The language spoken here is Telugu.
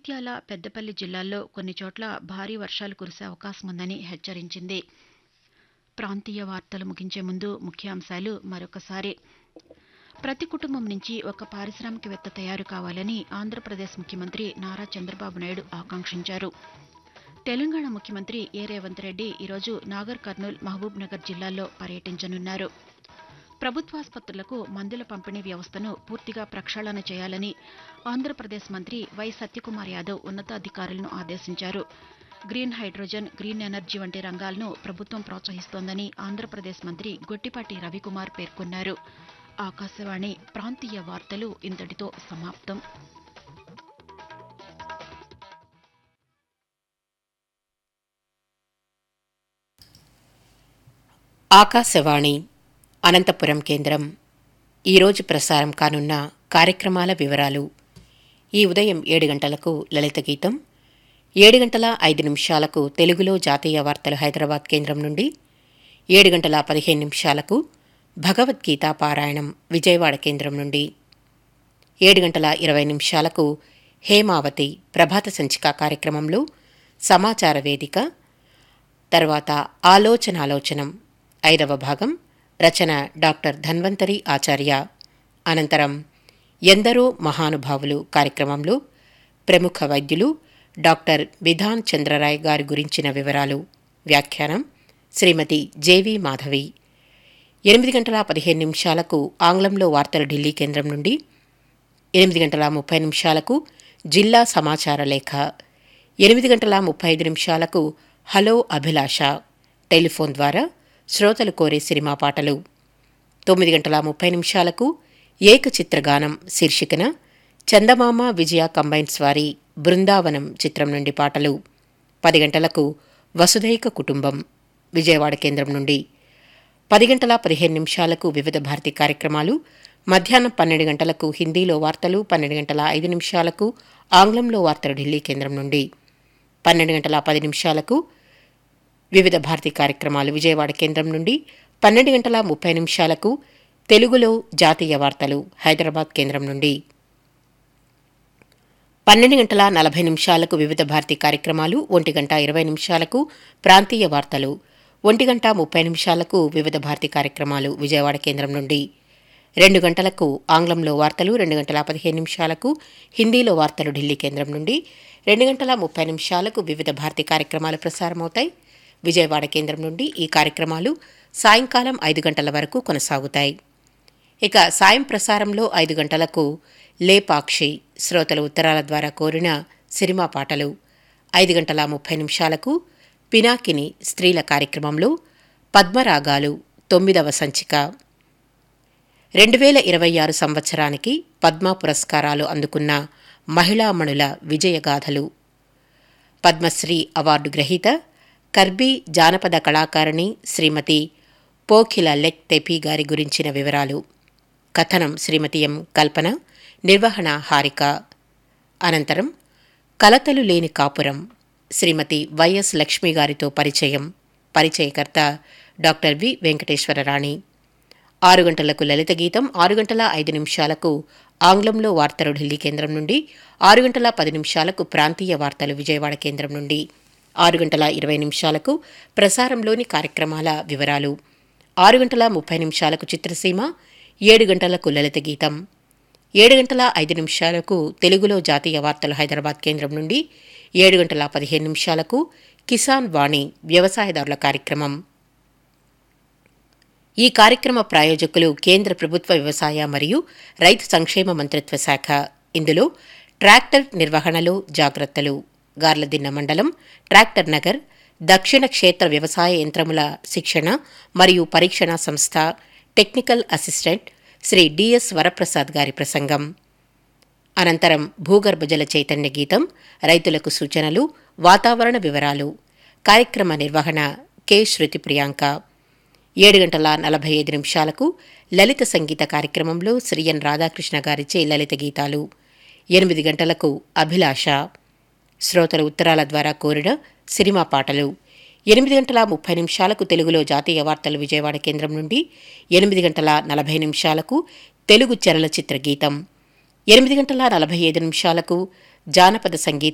జగిత్యాల పెద్దపల్లి జిల్లాల్లో కొన్ని చోట్ల భారీ వర్షాలు కురిసే అవకాశం ఉందని హెచ్చరించింది ప్రాంతీయ వార్తలు ముగించే ముందు ముఖ్యాంశాలు మరొకసారి ప్రతి కుటుంబం నుంచి ఒక పారిశ్రామికవేత్త తయారు కావాలని ఆంధ్రప్రదేశ్ ముఖ్యమంత్రి నారా చంద్రబాబు నాయుడు ఆకాంక్షించారు తెలంగాణ ముఖ్యమంత్రి ఏ రేవంత్ రెడ్డి ఈరోజు నాగర్ కర్నూల్ మహబూబ్ నగర్ జిల్లాల్లో పర్యటించనున్నారు ప్రభుత్వాసుపత్రులకు మందుల పంపిణీ వ్యవస్థను పూర్తిగా ప్రక్షాళన చేయాలని ఆంధ్రప్రదేశ్ మంత్రి వై సత్యకుమార్ యాదవ్ ఉన్నతాధికారులను ఆదేశించారు గ్రీన్ హైడ్రోజన్ గ్రీన్ ఎనర్జీ వంటి రంగాలను ప్రభుత్వం ప్రోత్సహిస్తోందని ఆంధ్రప్రదేశ్ మంత్రి గొట్టిపాటి రవికుమార్ పేర్కొన్నారు ఆకాశవాణి ప్రాంతీయ వార్తలు ఇంతటితో సమాప్తం ఆకాశవాణి అనంతపురం కేంద్రం ఈరోజు ప్రసారం కానున్న కార్యక్రమాల వివరాలు ఈ ఉదయం ఏడు గంటలకు లలిత గీతం ఏడు గంటల ఐదు నిమిషాలకు తెలుగులో జాతీయ వార్తలు హైదరాబాద్ కేంద్రం నుండి ఏడు గంటల పదిహేను నిమిషాలకు భగవద్గీత పారాయణం విజయవాడ కేంద్రం నుండి ఏడు గంటల ఇరవై నిమిషాలకు హేమావతి ప్రభాత సంచిక కార్యక్రమంలో సమాచార వేదిక తర్వాత ఆలోచనాలోచనం ఐదవ భాగం రచన డాక్టర్ ధన్వంతరి ఆచార్య అనంతరం ఎందరో మహానుభావులు కార్యక్రమంలో ప్రముఖ వైద్యులు డాక్టర్ విధాన్ చంద్రరాయ్ గారి గురించిన వివరాలు వ్యాఖ్యానం శ్రీమతి జేవి మాధవి ఎనిమిది గంటల పదిహేను నిమిషాలకు ఆంగ్లంలో వార్తలు ఢిల్లీ కేంద్రం నుండి ఎనిమిది గంటల ముప్పై నిమిషాలకు జిల్లా సమాచార లేఖ ఎనిమిది గంటల ముప్పై ఐదు నిమిషాలకు హలో అభిలాష టెలిఫోన్ ద్వారా శ్రోతలు కోరే సినిమా పాటలు తొమ్మిది గంటల ముప్పై నిమిషాలకు ఏకచిత్రగానం శీర్షికన చందమామ విజయ కంబైన్స్ వారి బృందావనం చిత్రం నుండి పాటలు పది గంటలకు వసుధైక కుటుంబం విజయవాడ కేంద్రం నుండి పది గంటల పదిహేను నిమిషాలకు వివిధ భారతి కార్యక్రమాలు మధ్యాహ్నం పన్నెండు గంటలకు హిందీలో వార్తలు పన్నెండు గంటల ఐదు నిమిషాలకు ఆంగ్లంలో వార్తలు ఢిల్లీ కేంద్రం నుండి పన్నెండు గంటల పది నిమిషాలకు వివిధ భారతి కార్యక్రమాలు విజయవాడ కేంద్రం నుండి పన్నెండు గంటల ముప్పై నిమిషాలకు తెలుగులో జాతీయ వార్తలు హైదరాబాద్ కేంద్రం నుండి పన్నెండు గంటల నలభై నిమిషాలకు వివిధ భారతి కార్యక్రమాలు ఒంటి గంట ఇరవై నిమిషాలకు ప్రాంతీయ వార్తలు ఒంటి గంట ముప్పై నిమిషాలకు వివిధ భారతి కార్యక్రమాలు విజయవాడ కేంద్రం నుండి రెండు గంటలకు ఆంగ్లంలో వార్తలు రెండు గంటల పదిహేను నిమిషాలకు హిందీలో వార్తలు ఢిల్లీ కేంద్రం నుండి రెండు గంటల ముప్పై నిమిషాలకు వివిధ భారతి కార్యక్రమాలు ప్రసారమవుతాయి విజయవాడ కేంద్రం నుండి ఈ కార్యక్రమాలు సాయంకాలం ఐదు గంటల వరకు కొనసాగుతాయి ఇక సాయం ప్రసారంలో ఐదు గంటలకు లేపాక్షి శ్రోతల ఉత్తరాల ద్వారా కోరిన సినిమా పాటలు ఐదు గంటల ముప్పై నిమిషాలకు పినాకిని స్త్రీల కార్యక్రమంలో పద్మరాగాలు తొమ్మిదవ సంచిక రెండు వేల ఇరవై ఆరు సంవత్సరానికి పద్మ పురస్కారాలు అందుకున్న మహిళామణుల విజయగాథలు పద్మశ్రీ అవార్డు గ్రహీత కర్బీ జానపద కళాకారిణి శ్రీమతి పోఖిల లెక్ తెపి గారి గురించిన వివరాలు కథనం శ్రీమతి ఎం కల్పన నిర్వహణ హారిక అనంతరం కలతలు లేని కాపురం శ్రీమతి వైఎస్ లక్ష్మి గారితో పరిచయం పరిచయకర్త డాక్టర్ వి వెంకటేశ్వరరాణి ఆరు గంటలకు లలిత గీతం ఆరు గంటల ఐదు నిమిషాలకు ఆంగ్లంలో వార్తలు ఢిల్లీ కేంద్రం నుండి ఆరు గంటల పది నిమిషాలకు ప్రాంతీయ వార్తలు విజయవాడ కేంద్రం నుండి ఆరు గంటల ఇరవై నిమిషాలకు ప్రసారంలోని కార్యక్రమాల వివరాలు ఆరు గంటల ముప్పై నిమిషాలకు చిత్రసీమ ఏడు గంటలకు లలిత గీతం ఏడు గంటల ఐదు నిమిషాలకు తెలుగులో జాతీయ వార్తలు హైదరాబాద్ కేంద్రం నుండి ఏడు గంటల పదిహేను నిమిషాలకు కిసాన్ వాణి వ్యవసాయదారుల కార్యక్రమం ఈ కార్యక్రమ ప్రాయోజకులు కేంద్ర ప్రభుత్వ వ్యవసాయ మరియు రైతు సంక్షేమ మంత్రిత్వ శాఖ ఇందులో ట్రాక్టర్ నిర్వహణలో జాగ్రత్తలు గార్లదిన్న మండలం ట్రాక్టర్ నగర్ దక్షిణ క్షేత్ర వ్యవసాయ యంత్రముల శిక్షణ మరియు పరీక్షణ సంస్థ technical assistant Shri DS Varaprasad గారి ప్రసంగం అనంతరం భూగర్భ జల చైతన్య గీతం రైతులకు సూచనలు వాతావరణ వివరాలు కార్యక్రమ నిర్వహణ కె శృతి ప్రియాంక ఏడు గంటల నలభై ఐదు నిమిషాలకు లలిత సంగీత కార్యక్రమంలో శ్రీ ఎన్ రాధాకృష్ణ గారిచే లలిత గీతాలు ఎనిమిది గంటలకు అభిలాష శ్రోతల ఉత్తరాల ద్వారా కోరిన సినిమా పాటలు ఎనిమిది గంటల ముప్పై నిమిషాలకు తెలుగులో జాతీయ వార్తలు విజయవాడ కేంద్రం నుండి ఎనిమిది గంటల నలభై నిమిషాలకు తెలుగు చలనచిత్ర గీతం ఎనిమిది గంటల నలభై ఐదు నిమిషాలకు జానపద సంగీతం